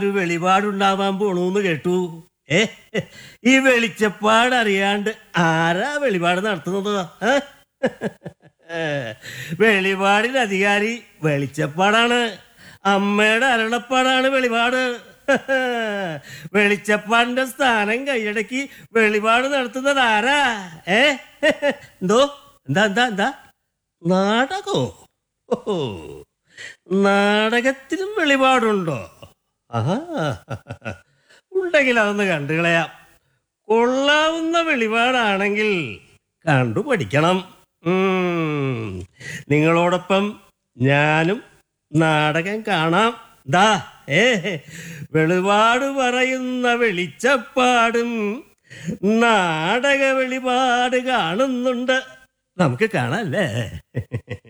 ഒരു വെളിപാടുണ്ടാവാൻ പോണൂന്ന് കേട്ടു ഏ ഈ വെളിച്ചപ്പാട് അറിയാണ്ട് ആരാ വെളിപാട് നടത്തുന്നത് ഏ? വെളിപാടിന് അധികാരി വെളിച്ചപ്പാടാണ് അമ്മയുടെ അരുളപ്പാടാണ് വെളിപാട് വെളിച്ചപ്പാടിന്റെ സ്ഥാനം കൈയടക്കി വെളിപാട് നടത്തുന്നത് ആരാ ഏ എന്തോ എന്താ എന്താ എന്താ നാടകോ ഓഹോ നാടകത്തിലും വെളിപാടുണ്ടോ ആഹാ ഉണ്ടെങ്കിൽ അതൊന്ന് കണ്ടു കളയാം കൊള്ളാവുന്ന വെളിപാടാണെങ്കിൽ കണ്ടു പഠിക്കണം ഉം. നിങ്ങളോടൊപ്പം ഞാനും നാടകം കാണാം ദാ ഏ വെളിപാട് പറയുന്ന വെളിച്ചപ്പാടും നാടക വെളിപാട് കാണുന്നുണ്ട് നമുക്ക് കാണാം അല്ലേ